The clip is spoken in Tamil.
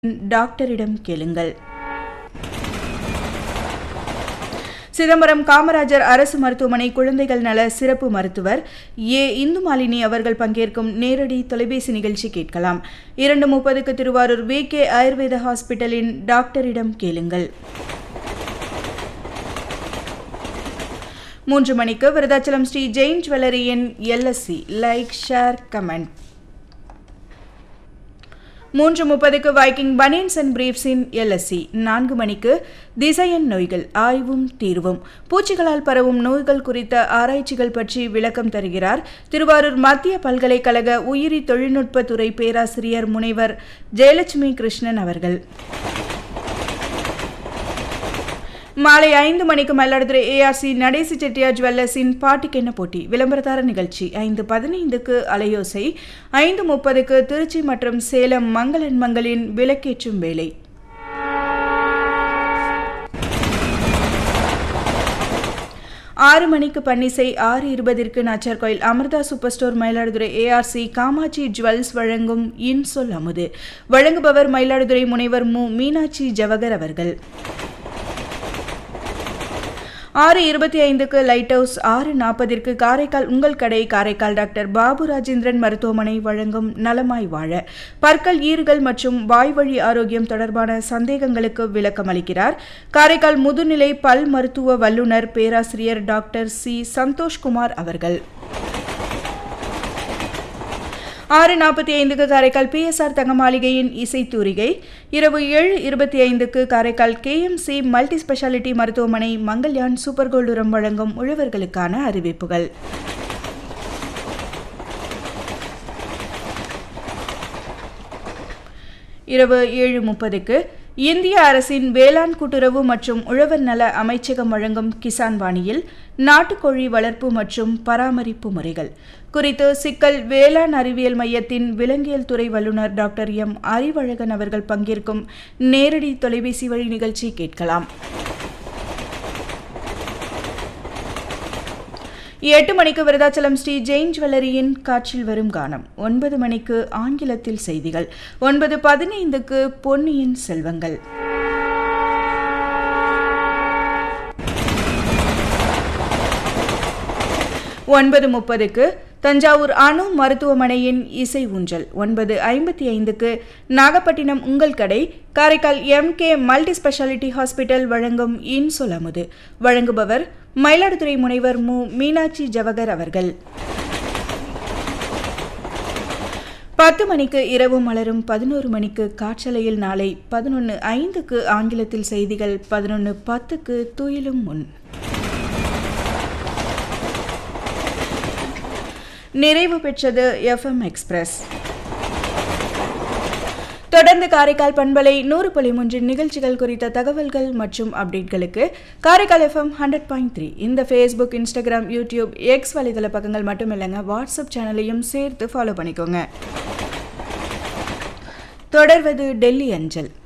டாக்டரிடம் கேளுங்கள் சிதம்பரம் காமராஜர் அரசு மருத்துவமனை குழந்தைகள் நல சிறப்பு மருத்துவர் ஏ இந்துமாலினி அவர்கள் பங்கேற்கும் நேரடி தொலைபேசி நிகழ்ச்சி கேட்கலாம் இரண்டு முப்பதுக்கு திருவாரூர் வி கே ஆயுர்வேத ஹாஸ்பிட்டலின் டாக்டரிடம் கேளுங்கள் மூன்று மணிக்கு விருதாச்சலம் ஸ்ரீ ஜெயின் ஜுவல்லரியின் எல்எஸ்சி லைக் ஷேர் கமெண்ட் மூன்று முப்பதுக்கு வைக்கிங் பனியன்ஸ் அண்ட் பிரீஃப்ஸின் எல்எஸ்சி நான்கு மணிக்கு திசையன் நோய்கள் ஆய்வும் தீர்வும் பூச்சிகளால் பரவும் நோய்கள் குறித்த ஆராய்ச்சிகள் பற்றி விளக்கம் தருகிறார் திருவாரூர் மத்திய பல்கலைக்கழக உயிரி தொழில்நுட்பத்துறை பேராசிரியர் முனைவர் ஜெயலட்சுமி கிருஷ்ணன் அவர்கள் மாலை ஐந்து மணிக்கு மயிலாடுதுறை ஏஆர்சி நடேசி செட்டியார் ஜுவல்லர்ஸின் பாட்டுக்கென்ன போட்டி விளம்பரதார நிகழ்ச்சி ஐந்து பதினைந்துக்கு அலையோசை ஐந்து முப்பதுக்கு திருச்சி மற்றும் சேலம் மங்களன் மங்களின் விளக்கேற்றும் வேலை ஆறு மணிக்கு பன்னிசை ஆறு இருபதிற்கு Nachar Koil Amrita super store Mayiladuthurai ARC Kamatchi jewels வழங்கும் இன்சொல் அமுது வழங்குபவர் மயிலாடுதுறை முனைவர் மு மீனாட்சி ஜவகர் அவர்கள் ஆறு இருபத்தி ஐந்துக்கு லைட் ஹவுஸ் ஆறு நாற்பதிற்கு காரைக்கால் உங்கள் கடை காரைக்கால் டாக்டர் பாபு ராஜேந்திரன் மருத்துவமனை வழங்கும் நலமாய் வாழ பற்கள் ஈறுகள் மற்றும் வாய்வழி ஆரோக்கியம் தொடர்பான சந்தேகங்களுக்கு விளக்கம் அளிக்கிறார் காரைக்கால் முதுநிலை பல் மருத்துவ வல்லுநர் பேராசிரியர் டாக்டர் சி சந்தோஷ்குமார் அவர்கள் ஆறு நாற்பத்தி ஐந்துக்கு காரைக்கால் பிஎஸ்ஆர் தங்க மாளிகையின் இசைத்தூரிகை இரவு ஏழு இருபத்தி ஐந்துக்கு காரைக்கால் கேஎம்சி மல்டி ஸ்பெஷாலிட்டி மருத்துவமனை மங்கள்யான் சூப்பர் கோல்டு உரம் வழங்கும் உழவர்களுக்கான அறிவிப்புகள் இரவு ஏழு முப்பதுக்கு இந்திய அரசின் வேளாண் கூட்டுறவு மற்றும் உழவர் நல அமைச்சகம் வழங்கும் கிசான் வாணியில் நாட்டுக்கோழி வளர்ப்பு மற்றும் பராமரிப்பு முறைகள் குறித்து சிக்கல் வேளாண் அறிவியல் மையத்தின் விலங்கியல் துறை வல்லுநர் டாக்டர் எம் அறிவழகன் அவர்கள் பங்கேற்கும் நேரடி தொலைபேசி வழி நிகழ்ச்சி கேட்கலாம் எட்டு மணிக்கு விருதாச்சலம் ஸ்ரீ ஜெயின் ஜுவல்லரியின் காற்றில் வரும் கானம் ஒன்பது மணிக்கு ஆங்கிலத்தில் செய்திகள் ஒன்பது பதினைந்துக்கு பொன்னியின் செல்வங்கள் ஒன்பது முப்பதுக்கு தஞ்சாவூர் அணு மருத்துவமனையின் இசை ஊஞ்சல் ஒன்பது ஐம்பத்தி ஐந்துக்கு நாகப்பட்டினம் உங்கள் கடை Karaikal M K multi speciality hospital வழங்கும் இன்சொல் அமுது வழங்குபவர் மயிலாடுதுறை முனைவர் மு மீனாட்சி ஜவகர் அவர்கள் பத்து மணிக்கு இரவு மலரும் பதினோரு மணிக்கு காற்றலையில் நாளை பதினொன்று ஐந்துக்கு ஆங்கிலத்தில் செய்திகள் பதினொன்று பத்துக்கு துயிலும் முன் நிறைவு பெற்றது எஃப்எம் எக்ஸ்பிரஸ் தொடர்ந்து காரைக்கால் பண்பலை நூறு புள்ளி மூன்றின் நிகழ்ச்சிகள் குறித்த தகவல்கள் மற்றும் அப்டேட்களுக்கு Karaikal FM hundred point three இந்த ஃபேஸ்புக் இன்ஸ்டாகிராம் யூடியூப் எக்ஸ் வலைதள பக்கங்கள் மட்டும் இல்லைங்க வாட்ஸ்அப் சேனலையும் சேர்த்து ஃபாலோ பண்ணிக்கோங்க தொடர்வது டெல்லி அஞ்சல்